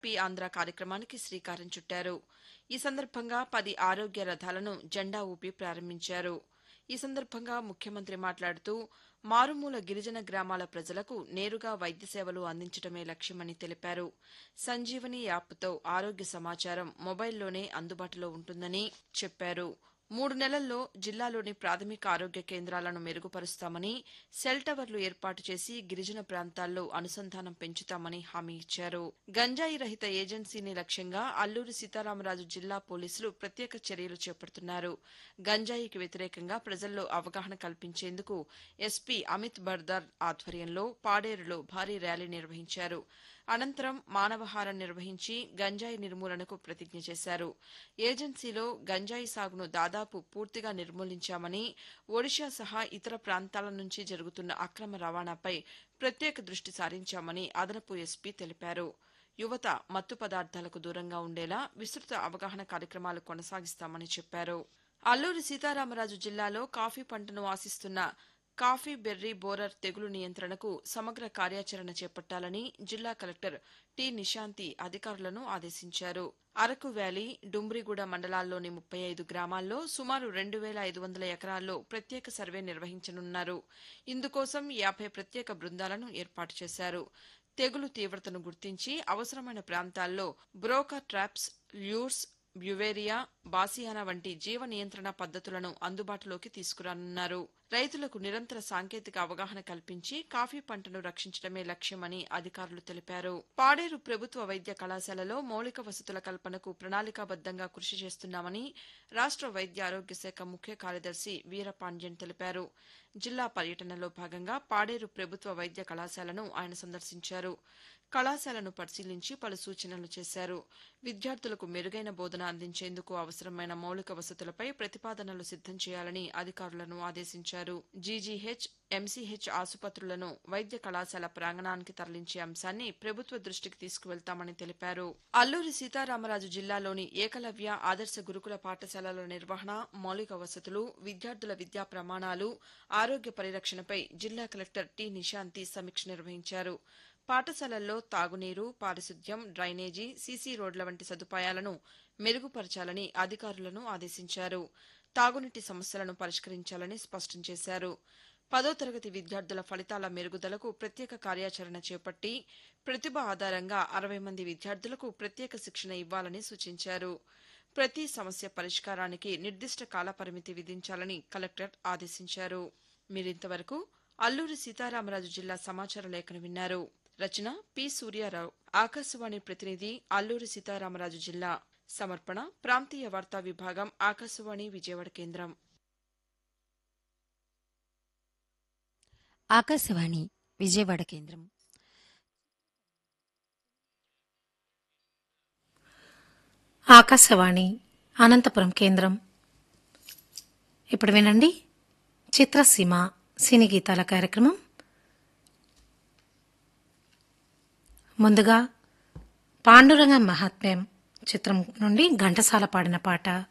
P Andhra కార్యక్రమానికి శ్రీకారం చుట్టారు ఈ సందర్భంగా పది ఆరోగ్య రథాలను జెండా ఊపి ప్రారంభించారు ఈ సందర్భంగా ముఖ్యమంత్రి మాట్లాడుతూ మారుమూల గిరిజన గ్రామాల ప్రజలకు నేరుగా వైద్య సేవలు అందించడమే లక్ష్యమని తెలిపారు సంజీవని యాప్తో ఆరోగ్య సమాచారం మొబైల్లోనే అందుబాటులో ఉంటుందని చెప్పారు మూడు నెలల్లో జిల్లాలోని ప్రాథమిక ఆరోగ్య కేంద్రాలను మెరుగుపరుస్తామని సెల్ టవర్లు ఏర్పాటు చేసి గిరిజన ప్రాంతాల్లో అనుసంధానం పెంచుతామని హామీ ఇచ్చారు గంజాయి రహిత ఏజెన్సీని లక్ష్యంగా అల్లూరి సీతారామరాజు జిల్లా పోలీసులు ప్రత్యేక చర్యలు చేపడుతున్నారు గంజాయికి వ్యతిరేకంగా ప్రజల్లో అవగాహన కల్పించేందుకు ఎస్పీ అమిత్ బర్దార్ ఆధ్వర్యంలో పాడేరులో భారీ ర్యాలీ నిర్వహించారు అనంతరం మానవహారం నిర్వహించి గంజాయి నిర్మూలనకు ప్రతిజ్ఞ చేశారు ఏజెన్సీలో గంజాయి సాగును దాదాపు పూర్తిగా నిర్మూలించామని ఒడిషా సహా ఇతర ప్రాంతాల నుంచి జరుగుతున్న అక్రమ రవాణాపై ప్రత్యేక దృష్టి సారించామని అదనపు ఎస్పీ తెలిపారు యువత మత్తు పదార్థాలకు దూరంగా ఉండేలా విస్తృత అవగాహన కార్యక్రమాలు కొనసాగిస్తామని చెప్పారు అల్లూరి సీతారామరాజు జిల్లాలో కాఫీ పంటను ఆశిస్తున్న కాఫీ బెర్రీ బోరర్ తెగులు నియంత్రణకు సమగ్ర కార్యాచరణ చేపట్టాలని జిల్లా కలెక్టర్ టి నిశాంతి అధికారులను ఆదేశించారు అరకు వ్యాలీ డుమ్రిగూడ మండలాల్లోని ముప్పై ఐదు గ్రామాల్లో సుమారు రెండు వేల ఐదు వందల ఎకరాల్లో ప్రత్యేక సర్వే నిర్వహించనున్నారు ఇందుకోసం యాభై ప్రత్యేక బృందాలను ఏర్పాటు చేశారు తెగులు తీవ్రతను గుర్తించి అవసరమైన ప్రాంతాల్లో బ్రోకర్ ట్రాప్స్ ల్యూర్స్ బ్యువేరియా బాసియానా వంటి జీవ నియంత్రణ పద్ధతులను అందుబాటులోకి తీసుకురానున్నారు రైతులకు నిరంతర సాంకేతిక అవగాహన కల్పించి కాఫీ పంటను రక్షించడమే లక్ష్యమని అధికారులు తెలిపారు పాడేరు ప్రభుత్వ వైద్య కళాశాలలో మౌలిక వసతుల కల్పనకు ప్రణాళికాబద్దంగా కృషి చేస్తున్నామని రాష్ట్ర వైద్య ఆరోగ్య శాఖ ముఖ్య కార్యదర్శి వీరపాండ్యన్ తెలిపారు జిల్లా పర్యటనలో భాగంగా పాడేరు ప్రభుత్వ వైద్య కళాశాలను ఆయన సందర్శించారు కళాశాలను పరిశీలించి పలు సూచనలు చేశారు విద్యార్థులకు మెరుగైన బోధన అందించేందుకు అవసరమైన మౌలిక వసతులపై ప్రతిపాదనలు సిద్దం చేయాలని అధికారులను ఆదేశించారు జీజీహెచ్ ఎంసీహెచ్ ఆసుపత్రులను వైద్య కళాశాల ప్రాంగణానికి తరలించే అంశాన్ని ప్రభుత్వ దృష్టికి తీసుకువెళ్తామని తెలిపారు అల్లూరి సీతారామరాజు జిల్లాలోని ఏకలవ్య ఆదర్శ గురుకుల పాఠశాలల నిర్వహణ మౌలిక వసతులు విద్యార్థుల విద్యా ప్రమాణాలు ఆరోగ్య పరిరక్షణపై జిల్లా కలెక్టర్ టి నిశాంతి సమీక్ష నిర్వహించారు పాఠశాలల్లో తాగునీరు పారిశుద్ధ్యం డ్రైనేజీ సీసీ రోడ్ల వంటి సదుపాయాలను మెరుగుపరచాలని అధికారులను ఆదేశించారు తాగునీటి సమస్యలను పరిష్కరించాలని స్పష్టం చేశారు పదో తరగతి విద్యార్థుల ఫలితాల మెరుగుదలకు ప్రత్యేక కార్యాచరణ చేపట్టి ప్రతిభ ఆధారంగా అరవై మంది విద్యార్థులకు ప్రత్యేక శిక్షణ ఇవ్వాలని సూచించారు ప్రతి సమస్య పరిష్కారానికి నిర్దిష్ట కాలపరిమితి విధించాలని కలెక్టర్ ఆదేశించారు మీరింతవరకు అల్లూరి సీతారామరాజు జిల్లా సమాచార లేఖను విన్నారు రచన పి సూర్యారావు ఆకాశవాణి ప్రతినిధి అల్లూరి సీతారామరాజు జిల్లా సమర్పణ ప్రాంతీయ వార్తా విభాగం ఆకాశవాణి విజయవాడ కేంద్రం ఆకాశవాణి విజయవాడ కేంద్రం ఆకాశవాణి అనంతపురం కేంద్రం ఇప్పుడు వినండి చిత్రసీమ సినీ గీతాల కార్యక్రమం ముందుగా పాండురంగ మహాత్మ్యం చిత్రం నుండి ఘంటసాల పాడిన పాట